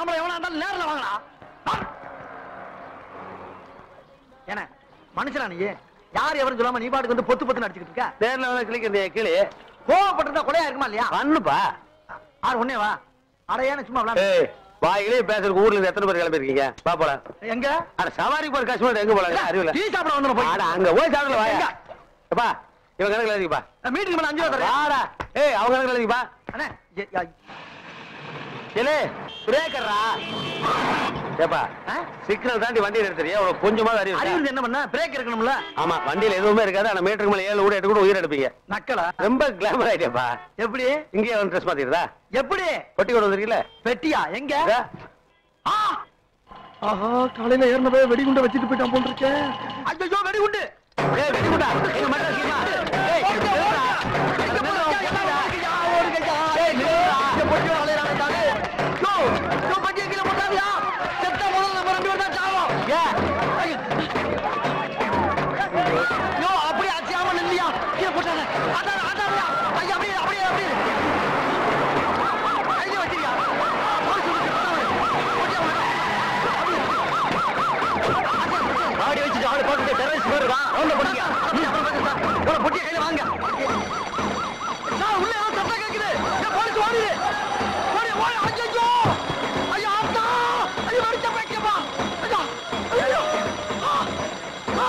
ஆம்பளை எவனா இருந்தாலும் நேர்ல வாங்கடா வா. என்ன மனுஷனா நீ யார் எவரும் சொல்லாம நீ பாட்டுக்கு வந்து பொத்து பொத்து நடிச்சுக்கிட்டு இருக்க நேர்ல வந்து கிளிக்கிறீங்க கிளி கோவப்பட்டிருந்தா கொலையா இருக்குமா இல்லையா பண்ணுப்பா ஆறு ஒண்ணே வா அடையான சும்மா விளையாடு. ஏய் வாயிலே பேசுறதுக்கு ஊர்ல இருந்து எத்தனை பேர் கிளம்பிருக்கீங்க பா போலாம் எங்க அட சவாரி போற கஷ்டமா எங்க போலாம் அறிவில டீ சாப்பிட வந்து போய் ஆடா அங்க போய் சாப்பிடல வாயா எங்க? எப்பா இவன் கணக்குல எழுதிப்பா மீட்டிங் பண்ண அஞ்சு ரூபா தரேன் வாடா ஏய் அவங்க கணக்குல எழுதிப்பா அண்ணே ஏ- யா- ஏலே பிரேக்கர்ரா ஏப்பா ஆ? சிக்னல் தாண்டி வண்டி நிறுத்துறியா உனக்கு கொஞ்சமாவது அறிவு இருக்கா? அறிவுறுதி என்ன பண்ண பிரேக் இருக்கணும்ல ஆமா வண்டியில எதுவுமே இருக்காது ஆனா மீட்டருக்கு மேல ஏழு கூட எட்டு கூட உயிர் எடுப்பீங்க நக்கலா ரொம்ப கிளாமர் ஆயிட்டேப்பா எப்படி இங்கேயே வந்து ட்ரெஸ் மாத்திடுதா எப்படி பொட்டி கொண்டு வந்திருக்கீல பெட்டியா எங்க இதா. ஆ! ஆஹா காலையில ஏறினவே வெடிகுண்ட வச்சுட்டு போயிட்டான் போல் இருக்கேன் ஐயோ வெடிகுண்டு ஏய் வெடிகுண்டா எங்க மட்டும் இருக்கீமா ஏய் நில்லுடா. அட நில்லுடா, நில்லுடா. ஏய், நில்லுடா. இங்க பொட்டி அலையறானே தானே. யோ, யோ, பொட்டியை கீழே போட்டாதியா? செத்தா முதல்ல நம்ம ரெண்டு பேரும் தான் சாவோம். ஏன்? ஐயோ. யோ, அப்படியே அசையாம நில்லியா? கீழே போட்டானே. அதான், அதான்யா. ஐயா, அப்படியே, அப்படியே, அப்படியே. கையில வச்சிருயா. போலீஸ் வந்து பிடிச்சாங்க. பொட்டியை வாங்க. ஆடி வச்சுட்டு ஆடு போட்டுட்டு terrorist மாதிரி இருக்கான். ரவுண்ட போடுங்க. ம், அப்புறம் பார்த்துக்கலாம். ஒரு பொட்டியை கையில வாங்க சார், உள்ள ஏதோ சத்தம் கேக்குது. ஏய், போலீஸ் ஓடுது. ஓடு, ஓடு. ஐயையோ. ஐயோ, ஆத்தா. ஐயோ, வெடிச்ச பைத்தியமா. ஐயோ, ஐயையோ. ஆ, ஆ.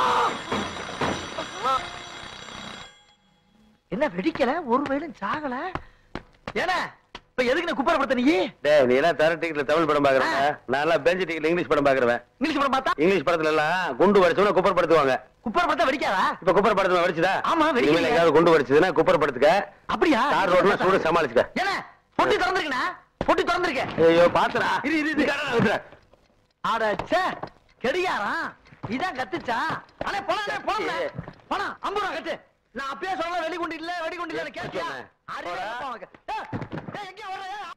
என்ன வெடிக்கல ஒரு வயலும் சாகல ஏன இப்ப எதுக்கு நான் குப்பரப்படுத்த நீ டேய் நீ எல்லாம் தர டிக்கெட்ல தமிழ் படம் பாக்குறவன் நான் எல்லாம் பெஞ்ச் டிக்கெட்ல இங்கிலீஷ் படம் பாக்குறவன் இங்கிலீஷ் படம் பார்த்தா இங்கிலீஷ் படத்துல எல்லாம் குண்டு வடிச்சவன குப்பர் படுத்துவாங்க குப்பரப்படுத்த வெடிக்காதா இப்ப குப்பர் படத்துல வடிச்சுதா ஆமா, வெடிக்கலையே. இனிமேல் எங்கேயாவது குண்டு வடிச்சதுன்னா குப்பர் படுத்துக்க அப்படியா கார் ரோட்ல சூடு சமாளிச்சுக்க ஏன பொட்டி திறந்திருக்கா பொட்டி திறந்திருக்கேன் ஐயோ பாத்துடா இரு, இரு, இரு. கடனை விட்டுற. அடச்சே கெடியாராம் இதான் கத்துச்சா அண்ணே போலாம் போலாம் பணம் ஐம்பது ரூபா கட்டு நான் அப்பயே சொல்ல வெடிகுண்டு இல்ல வெடிகுண்டு இல்ல கேட்டியா சொன்னேன். அறிவே போடா. இல்லப்பா உனக்கு. ஏய், ஏய், எங்கேயா வர்ற? ஏய்,